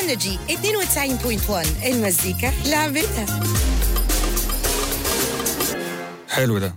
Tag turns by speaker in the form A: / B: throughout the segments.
A: انرجي 92.1 المزيكا لعبتها
B: حلو ده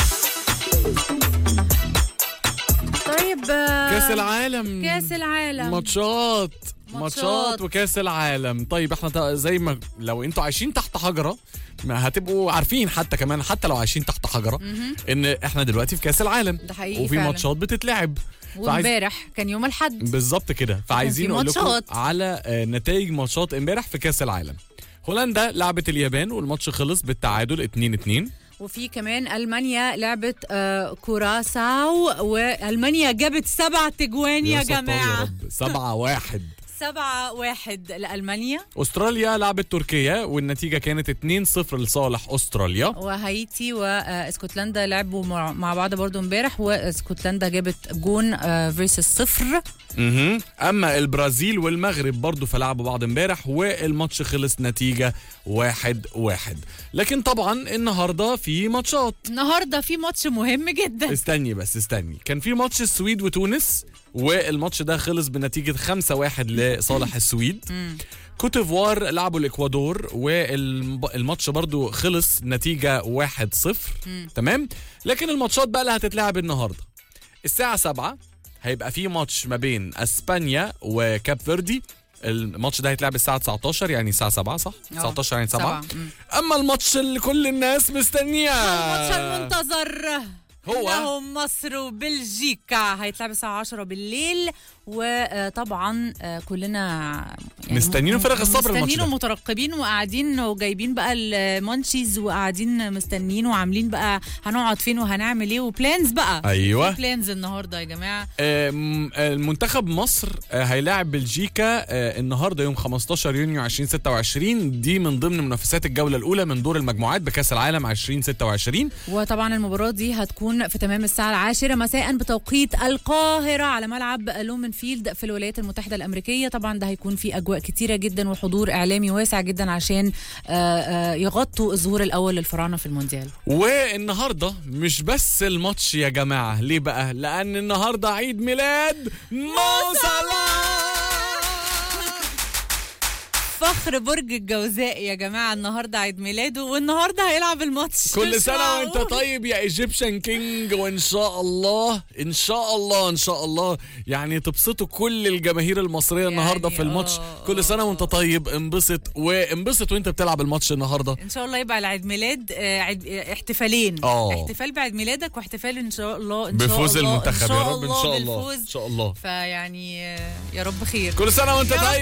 C: طيب آه،
D: كاس العالم
C: كاس العالم
D: ماتشات
C: ماتشات.
D: ماتشات وكاس العالم طيب احنا تا- زي ما لو انتوا عايشين تحت حجره ما هتبقوا عارفين حتى كمان حتى لو عايشين تحت حجره ان احنا دلوقتي في كاس العالم
C: ده حقيقي
D: وفي
C: فعلا.
D: ماتشات بتتلعب فعايز-
C: وامبارح كان يوم الاحد
D: بالظبط كده فعايزين
C: في
D: اقول لكم
C: ماتشات.
D: على آه، نتائج ماتشات امبارح في كاس العالم هولندا لعبت اليابان والماتش خلص بالتعادل 2 2
C: وفي كمان المانيا لعبت آه كوراساو والمانيا جابت سبع تجوان يا جماعه
D: 7 1
C: سبعة واحد لألمانيا
D: استراليا لعبت تركيا والنتيجه كانت 2 0 لصالح استراليا
C: وهايتي واسكتلندا لعبوا مع مع بعض برضو امبارح واسكتلندا جابت جون فيرسس صفر
D: مهم. اما البرازيل والمغرب برضو فلعبوا بعض امبارح والماتش خلص نتيجه واحد واحد لكن طبعا النهارده في ماتشات
C: النهارده في ماتش مهم جدا
D: استني بس استني كان في ماتش السويد وتونس والماتش ده خلص بنتيجة 5-1 لصالح السويد كوتيفوار لعبوا الاكوادور والماتش برضو خلص نتيجة 1-0 تمام لكن الماتشات بقى اللي هتتلعب النهاردة الساعة 7 هيبقى في ماتش ما بين اسبانيا وكاب فيردي الماتش ده هيتلعب الساعة 19 يعني الساعة 7 صح؟ 19 يعني 7
C: سبعة. مم.
D: أما الماتش اللي كل الناس مستنياه
C: الماتش المنتظر
D: هو؟
C: انهم مصر وبلجيكا هيتلعب الساعة 10 بالليل وطبعا كلنا
D: مستنيين بفارغ الصبر الماتش
C: مستنيين
D: ده.
C: ومترقبين وقاعدين وجايبين بقى المانشيز وقاعدين مستنيين وعاملين بقى هنقعد فين وهنعمل ايه وبلانز بقى
D: أيوة.
C: في بلانز النهارده يا جماعه
D: آم، المنتخب مصر آه، هيلاعب بلجيكا آه، النهارده يوم 15 يونيو 2026 دي من ضمن منافسات الجوله الاولى من دور المجموعات بكاس العالم 2026
C: وطبعا المباراة دي هتكون في تمام الساعة العاشرة مساء بتوقيت القاهرة على ملعب لومنفيلد في الولايات المتحدة الأمريكية طبعا ده هيكون فيه أجواء كتيرة جدا وحضور إعلامي واسع جدا عشان آه، آه، يغطوا الظهور الأول للفراعنة في المونديال
D: والنهارده مش بس الماتش يا جماعه ليه بقى لان النهارده عيد ميلاد مو صلاح
C: فخر برج الجوزاء يا جماعة النهاردة عيد ميلاده والنهاردة هيلعب الماتش
D: كل سنة
C: مش
D: وانت
C: معقول.
D: طيب يا ايجيبشن كينج وان شاء الله ان شاء الله ان شاء الله يعني تبسطوا كل الجماهير المصرية النهاردة في الماتش
C: آه،
D: كل سنة وانت طيب انبسط وانبسط وانت بتلعب الماتش النهاردة
C: ان شاء الله يبقى العيد ميلاد آه، عيد آه، احتفالين
D: آه.
C: احتفال بعيد ميلادك واحتفال ان شاء الله ان
D: بفوز
C: شاء الله
D: المنتخب
C: ان
D: يا
C: شاء
D: رب ان
C: الله
D: شاء الله
C: بالفوز
D: ان شاء الله
C: فيعني آه، يا رب خير
D: كل سنة وانت
C: يا رب
D: طيب